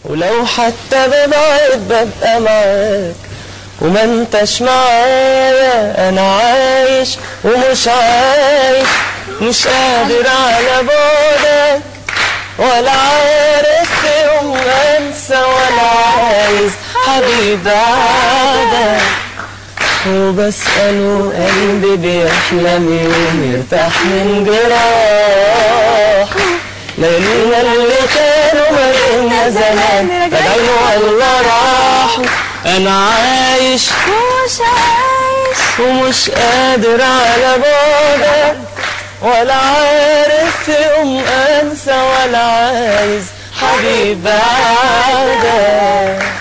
ولو حتى ببعد ببقى معاك وما انتش معايا انا عايش ومش عايش مش قادر على بعدك ولا عارف يوم انسى ولا عايز حبيب بعدك وبسأله قلبي بيحلم يوم يرتاح من جراح ليلنا اللي كانوا ما بينا زمان رجعوا ولا راحوا انا عايش مش عايش ومش قادر على بعدك ولا عارف يوم انسى ولا عايز حبيب بعدك